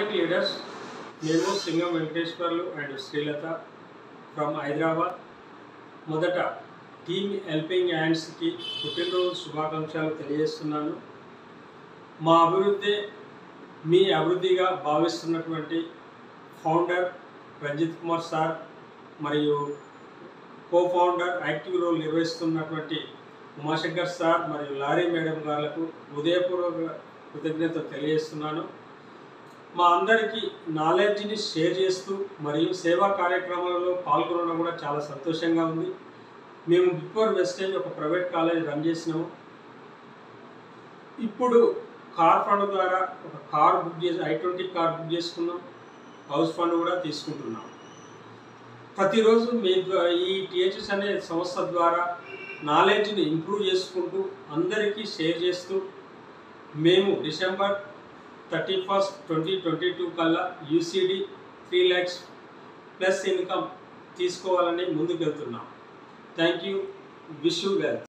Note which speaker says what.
Speaker 1: morning leaders నేను Singam Venkateswarlu and Srilatha from Hyderabad మొదట team helping హ్యాండ్స్కి పుట్టినరోజు శుభాకాంక్షలు తెలియజేస్తున్నాను మా అభివృద్ధి మీ అభివృద్ధిగా భావిస్తున్నటువంటి ఫౌండర్ రంజిత్ కుమార్ సార్ మరియు కో ఫౌండర్ యాక్టివ్ రోల్ నిర్వహిస్తున్నటువంటి ఉమాశంకర్ సార్ మరియు లారీ మేడం గారులకు హృదయపూర్వక కృతజ్ఞత తెలియజేస్తున్నాను మా అందరికీ నాలెడ్జ్ని షేర్ చేస్తూ మరియు సేవా కార్యక్రమాలలో పాల్గొనడం కూడా చాలా సంతోషంగా ఉంది మేము బిఫోర్ వెస్టేజ్ ఒక ప్రైవేట్ కాలేజ్ రన్ చేసినాము ఇప్పుడు కార్ ఫండ్ ద్వారా ఒక కార్ బుక్ చేసి ఐ ట్వంటీ కార్ బుక్ చేసుకున్నాం హౌస్ ఫండ్ కూడా తీసుకుంటున్నాం ప్రతిరోజు మీ ద్వా- ఈ టిహెచ్ఎస్ అనే సంస్థ ద్వారా నాలెడ్జ్ని ఇంప్రూవ్ చేసుకుంటూ అందరికీ షేర్ చేస్తూ మేము December thirty first twenty twenty two కల్లా UCD three lakhs plus income తీసుకోవాలని ముందుకెళ్తున్నాం thank you wish you well